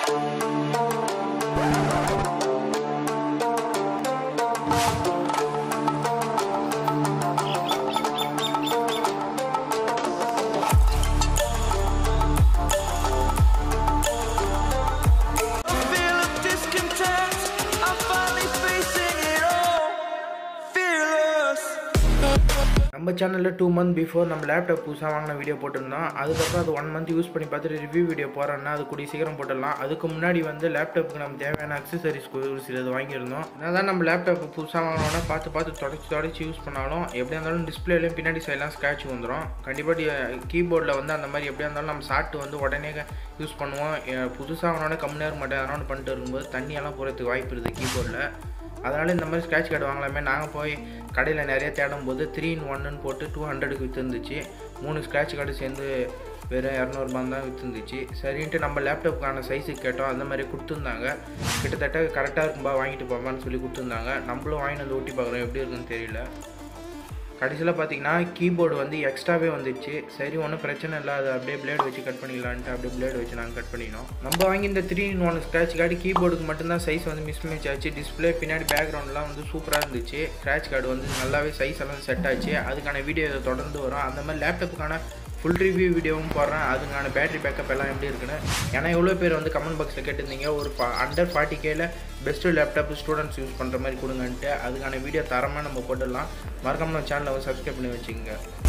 Feel of discontent. I'm finally facing it all. Fearless. நம்ம சேனலில் two month before நம்ம laptop புதுசாக வாங்கின வீடியோ போட்டிருந்தோம் அதுக்கப்புறம் அது ஒன் மந்த் யூஸ் பண்ணி பார்த்துட்டு ரிவ்யூ வீடியோ போகிறோன்னா அது கூடிய சீக்கிரம் போட்டுடலாம் அதுக்கு முன்னாடி வந்து லேப்டாப்புக்கு நம்ம தேவையான அக்சசரிஸ் ஒரு சிலது வாங்கியிருந்தோம் என்னதான் நம்ம லேப்டாப் புதுசாக வாங்கினோன்னா பார்த்து பார்த்து தொடச்சி தொடச்சி யூஸ் பண்ணாலும் எப்படியா இருந்தாலும் டிஸ்பிளேலையும் பின்னாடி சைட்லாம் ஸ்க்ராட்ச் வந்துடும் கண்டிப்பாக கீபோர்டில் வந்து அந்த மாதிரி எப்படியா இருந்தாலும் நம்ம சாப்பிட்டு வந்து உடனே யூஸ் பண்ணுவோம் புதுசாக வாங்கினோடனே கம்மி நேரம் மாட்டேன் அதனால் பண்ணிட்டு இருக்கும்போது தண்ணியெல்லாம் போகிறதுக்கு வாய்ப்பு இருக்குது கீபோர்டில் அதனால் இந்த மாதிரி ஸ்க்ராட்ச் கார்டு வாங்கலாமே நாங்கள் போய் கடையில் நிறைய தேடும் போது த்ரீ இன் ஒன்னு போட்டு டூ ஹண்ட்ரடுக்கு விற்றுருந்துச்சு மூணு ஸ்க்ராட்ச் கார்டு சேர்ந்து வெறும் இரநூறுபான் தான் விற்றுருந்துச்சு சரின்ட்டு நம்ம லேப்டாப்புக்கான சைஸுக்கு கேட்டோம் அந்த மாதிரி கொடுத்துருந்தாங்க கிட்டத்தட்ட கரெக்டாக இருக்கும்பா வாங்கிட்டு போப்பான்னு சொல்லி கொடுத்துருந்தாங்க நம்மளும் வாங்கிட்டு வந்து ஒட்டி பார்க்குறோம் எப்படி இருக்குன்னு தெரியல கடைசியில் பார்த்தீங்கன்னா கீபோர்டு வந்து எக்ஸ்ட்ராவே வந்துச்சு சரி ஒன்றும் பிரச்சனை இல்லை அதை அப்படியே பிளேடு வச்சு கட் பண்ணிக்கலான்ட்டு அப்படியே பிளேடு வச்சு நாங்கள் கட் பண்ணினோம் நம்ம வாங்கி இந்த three in one scratch card கீபோர்டுக்கு மட்டும்தான் சைஸ் வந்து மிஸ் மேட்ச் ஆச்சு டிஸ்பிளே பின்னாடி பேக்ரவுண்ட்லாம் வந்து சூப்பராக இருந்துச்சு ஸ்க்ராட்ச் கார்டு வந்து நல்லாவே சைஸ் எல்லாம் செட் ஆச்சு அதுக்கான வீடியோ இதை தொடர்ந்து வரும் அந்த மாதிரி லேப்டாப்புக்கான ஃபுல் ரிவ்யூ வீடியோவும் போடுறேன் அதுக்கான பேட்டரி பேக்கப் எல்லாம் எப்படி இருக்குன்னு ஏன்னா எவ்வளோ பேர் வந்து கமெண்ட் பாக்ஸில் கேட்டிருந்தீங்க ஒரு அண்டர் ஃபார்ட்டி கேல பெஸ்ட்டு லேப்டாப் ஸ்டூடெண்ட்ஸ் யூஸ் பண்ணுற மாதிரி கொடுங்கன்ட்டு அதுக்கான வீடியோ தரமாக நம்ம போட்டுடலாம் மறக்காம நம்ம சேனலை வந்து சப்ஸ்கிரைப் பண்ணி வச்சுக்கோங்க